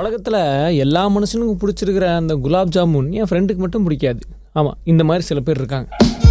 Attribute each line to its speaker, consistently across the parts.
Speaker 1: உலகத்தில் எல்லா மனுஷனுக்கும் பிடிச்சிருக்கிற அந்த குலாப் ஜாமுன் என் ஃப்ரெண்டுக்கு மட்டும் பிடிக்காது ஆமாம் இந்த மாதிரி சில பேர் இருக்காங்க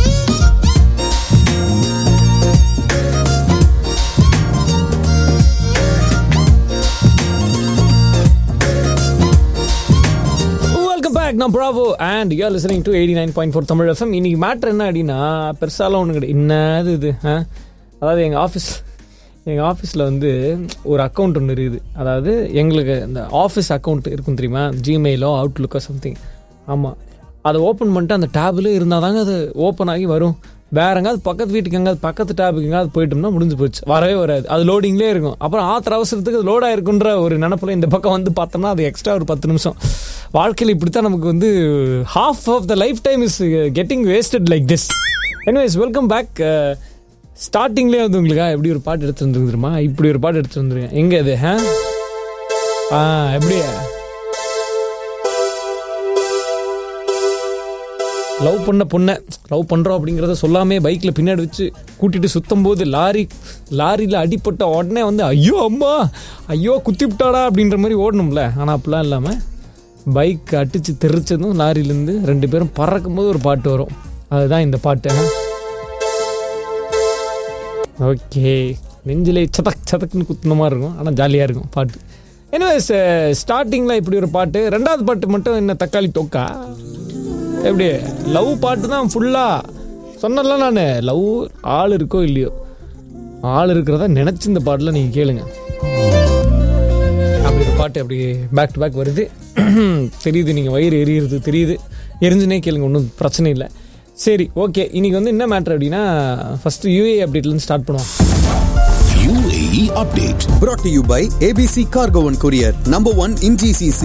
Speaker 1: வெல்கம் பேக் நான் Bravo and you're listening to eighty nine point four Tamil FM இன்னைக்கு மேட்ரு என்ன அப்படின்னா பெருசாலாம் ஒன்று கிடையாது என்னது இது ஆ அதாவது எங்கள் ஆஃபீஸ் எங்கள் ஆஃபீஸில் வந்து ஒரு அக்கௌண்ட் ஒன்று இருக்குது அதாவது எங்களுக்கு இந்த ஆஃபீஸ் அக்கௌண்ட் இருக்கும் தெரியுமா ஜிமெயிலோ அவுட்லுக்கோ சம்திங் ஆமாம் அதை ஓப்பன் பண்ணிட்டு அந்த டேபில் இருந்தால் தாங்க அது ஓப்பன் ஆகி வரும் வேற எங்காவது பக்கத்து வீட்டுக்கு எங்காவது பக்கத்து டேபுக்கு எங்காவது போயிட்டோம்னா முடிஞ்சு போச்சு வரவே வராது அது லோடிங்லேயே இருக்கும் அப்புறம் ஆத்திர அவசரத்துக்கு அது லோட் ஆயிருக்குன்ற ஒரு நினப்பில் இந்த பக்கம் வந்து பார்த்தோம்னா அது எக்ஸ்ட்ரா ஒரு பத்து நிமிஷம் வாழ்க்கையில் இப்படித்தான் நமக்கு வந்து half of the life time is getting wasted like this anyways welcome back ஸ்டார்டிங்லேயே வந்து உங்களுக்கா எப்படி ஒரு பாட்டு எடுத்து வந்துருமா இப்படி ஒரு பாட்டு எடுத்து வந்துருங்க எங்கே அது ஆ ஆ எப்படி லவ் பண்ண பொண்ணை லவ் பண்ணுறோம் அப்படிங்கிறத சொல்லாமே பைக்கில் பின்னாடி வச்சு கூட்டிகிட்டு சுத்தும் போது லாரி லாரியில் அடிப்பட்ட உடனே வந்து ஐயோ அம்மா ஐயோ குத்தி விட்டாடா அப்படின்ற மாதிரி ஓடணும்ல ஆனால் அப்படிலாம் இல்லாமல் பைக் அடித்து தெரிச்சதும் லாரியிலேருந்து ரெண்டு பேரும் பறக்கும் போது ஒரு பாட்டு வரும் அதுதான் இந்த பாட்டு ஓகே நெஞ்சிலே சதக் சதக்குன்னு குத்துன மாதிரி இருக்கும் ஆனால் ஜாலியாக இருக்கும் பாட்டு எனிவேஸ் ஸ்டார்டிங்கில் இப்படி ஒரு பாட்டு ரெண்டாவது பாட்டு மட்டும் என்ன தக்காளி தொக்கா எப்படி லவ் பாட்டு தான் ஃபுல்லாக சொன்னல நான் லவ் ஆள் இருக்கோ இல்லையோ ஆள் இருக்கிறதா நினச்சி இந்த பாட்டில் நீங்கள் கேளுங்க அப்படி ஒரு பாட்டு அப்படி பேக் டு பேக் வருது தெரியுது நீங்கள் வயிறு எரியுறது தெரியுது எரிஞ்சுனே கேளுங்க ஒன்றும் பிரச்சனை இல்லை சரி ஓகே இன்னைக்கு வந்து என்ன மேட்ரு அப்படின்னா ஃபர்ஸ்ட் யூஏ அப்டேட்லேருந்து ஸ்டார்ட் பண்ணுவோம்
Speaker 2: UAE update.
Speaker 3: brought to you by ABC Cargo and Courier, number one in GCC.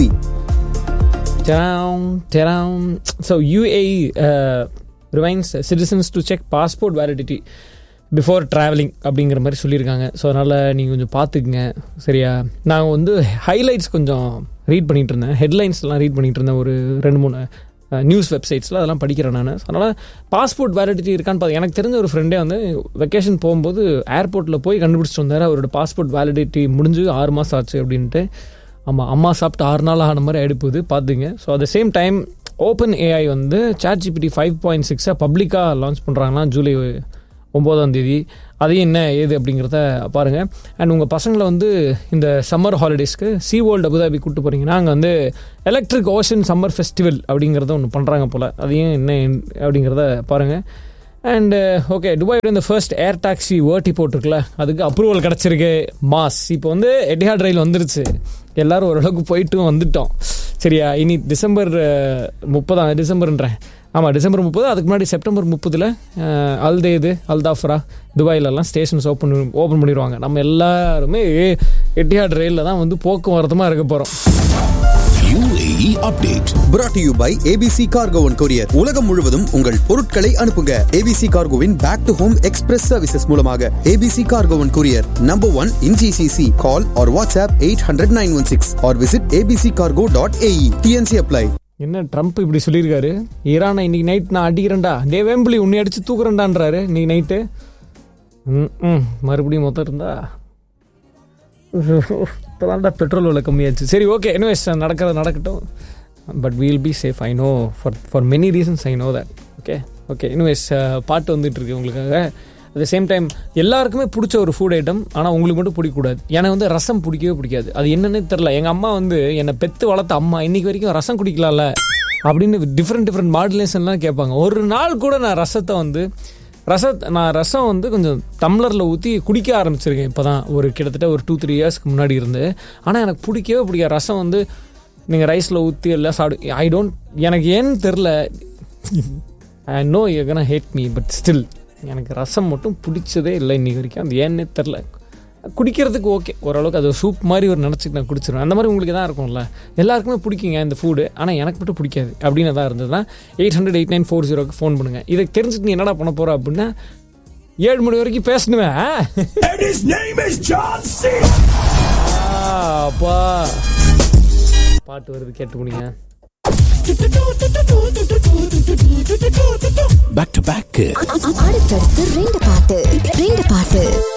Speaker 1: Taram, taram. So UAE uh, reminds citizens to check passport validity before traveling அப்படிங்கிற மாதிரி சொல்லியிருக்காங்க so அதனால் நீங்கள் கொஞ்சம் பார்த்துக்குங்க சரியா நான் வந்து ஹைலைட்ஸ் கொஞ்சம் ரீட் பண்ணிகிட்டு இருந்தேன் ஹெட்லைன்ஸ்லாம் ரீட் பண்ணிகிட்டு இருந்தேன் ஒரு ரெண்டு மூணு நியூஸ் வெப்சைட்ஸில் அதெல்லாம் படிக்கிறேன் நான் அதனால் பாஸ்போர்ட் வேலிடிட்டி இருக்கான்னு பார்த்து எனக்கு தெரிஞ்ச ஒரு ஃப்ரெண்டே வந்து வெக்கேஷன் போகும்போது ஏர்போர்ட்டில் போய் கண்டுபிடிச்சிட்டு வந்தார் அவரோட பாஸ்போர்ட் வேலிடிட்டி முடிஞ்சு ஆறு மாதம் ஆச்சு அப்படின்ட்டு ஆமாம் அம்மா சாப்பிட்டு ஆறு நாள் ஆன மாதிரி எடுப்புது பார்த்துங்க so at the same time open AI வந்து சாட் ஜிபிடி ஃபைவ் பாயிண்ட் சிக்ஸை பப்ளிக்காக லான்ச் பண்ணுறாங்கன்னா ஜூலை ஒம்போதாம் தேதி அதையும் என்ன ஏது அப்படிங்கிறத பாருங்கள் அண்ட் உங்கள் பசங்களை வந்து இந்த சம்மர் ஹாலிடேஸ்க்கு சி வேர்ல்டு அபுதாபி கூப்பிட்டு போகிறீங்கன்னா அங்கே வந்து எலக்ட்ரிக் ஓஷன் சம்மர் ஃபெஸ்டிவல் அப்படிங்கிறத ஒன்று பண்ணுறாங்க போல் அதையும் என்ன அப்படிங்கிறத பாருங்கள் அண்டு ஓகே துபாயோட இந்த ஃபர்ஸ்ட் ஏர் டாக்ஸி வேர்ட்டி போட்டிருக்குல அதுக்கு அப்ரூவல் கிடச்சிருக்கு மாஸ் இப்போ வந்து எட்டிஹாட் ரயில் வந்துருச்சு எல்லாரும் ஓரளவுக்கு போயிட்டும் வந்துட்டோம் சரியா இனி டிசம்பர் முப்பதாம் டிசம்பர்ன்றேன் ஆமாம் டிசம்பர் முப்பது அதுக்கு முன்னாடி செப்டம்பர் முப்பதில் அல்தேது அல்தாஃப்ரா துபாயிலெல்லாம் ஸ்டேஷன்ஸ் ஓப்பன் ஓப்பன் பண்ணிடுவாங்க நம்ம எல்லாருமே எட்டிஹாட் ரயிலில் தான் வந்து போக்குவரத்துமாக இருக்க போகிறோம்
Speaker 2: UAE update.
Speaker 3: brought to you by ABC Cargo and Courier. உலகம் முழுவதும் உங்கள் பொருட்களை அனுப்புங்க ABC Cargoவின் back to home express services மூலமாக ABC Cargo and Courier, number one in GCC. Call or WhatsApp 800-916 or visit abccargo.ae. TNC apply.
Speaker 1: என்ன Trump இப்படி சொல்லியிருக்காரு ஈரானை இன்னைக்கு நைட் நான் அடிக்கிறேன்டா டே வேம்பிளி உன்னை அடிச்சு தூக்குறேன்டான்றாரு இன்னைக்கு நைட்டு ம் ம் மறுபடியும் மொத்தம் இருந்தா இப்போதான்டா பெட்ரோல் விலை கம்மியாச்சு சரி ஓகே எனிவேஸ் நடக்கிறது நடக்கட்டும் but we'll be safe I know for for many reasons I know that okay okay anyways பாட்டு வந்துட்டு இருக்கு உங்களுக்காக அட் த சேம் டைம் எல்லாருக்குமே பிடிச்ச ஒரு ஃபுட் ஐட்டம் ஆனால் உங்களுக்கு மட்டும் பிடிக்கக்கூடாது எனக்கு வந்து ரசம் பிடிக்கவே பிடிக்காது அது என்னன்னே தெரில எங்கள் அம்மா வந்து என்னை பெற்று வளர்த்த அம்மா இன்னைக்கு வரைக்கும் ரசம் குடிக்கலாம்ல அப்படின்னு டிஃப்ரெண்ட் டிஃப்ரெண்ட் மாடுலேஷன்லாம் கேட்பாங்க ஒரு நாள் கூட நான் ரசத்தை வந்து ரச நான் ரசம் வந்து கொஞ்சம் டம்ளரில் ஊற்றி குடிக்க ஆரம்பிச்சிருக்கேன் இப்போ தான் ஒரு கிட்டத்தட்ட ஒரு டூ த்ரீ இயர்ஸ்க்கு முன்னாடி இருந்து ஆனால் எனக்கு பிடிக்கவே பிடிக்காது ரசம் வந்து நீங்கள் ரைஸில் ஊற்றி எல்லாம் சாப்பிடு ஐ டோன்ட் எனக்கு ஏன்னு தெரில I know you gonna hate me but still எனக்கு ரசம் மட்டும் பிடிச்சதே இல்லை இன்னைக்கு வரைக்கும் அது ஏன்னே தெரில குடிக்கிறதுக்கு ஓகே ஓரளவுக்கு அது சூப் மாதிரி ஒரு நினச்சிட்டு நான் குடிச்சிருவேன் அந்த மாதிரி உங்களுக்கு தான் இருக்கும்ல எல்லாருக்குமே பிடிக்குங்க இந்த ஃபுட்டு ஆனால் எனக்கு மட்டும் பிடிக்காது அப்படின்னு தான் இருந்ததுன்னா eight hundred eight nine four ஜீரோக்கு ஃபோன் பண்ணுங்கள் இதை தெரிஞ்சுட்டு நீ என்னடா பண்ண போகிற அப்படின்னா ஏழு மணி வரைக்கும் பேசணுவேன்
Speaker 2: And his name is John C.
Speaker 1: அப்பா பாட்டு வருது கேட்டு முடிங்க
Speaker 2: Back to back.
Speaker 4: அடுத்தடுத்து ரெண்டு பாட்டு ரெண்டு பாட்டு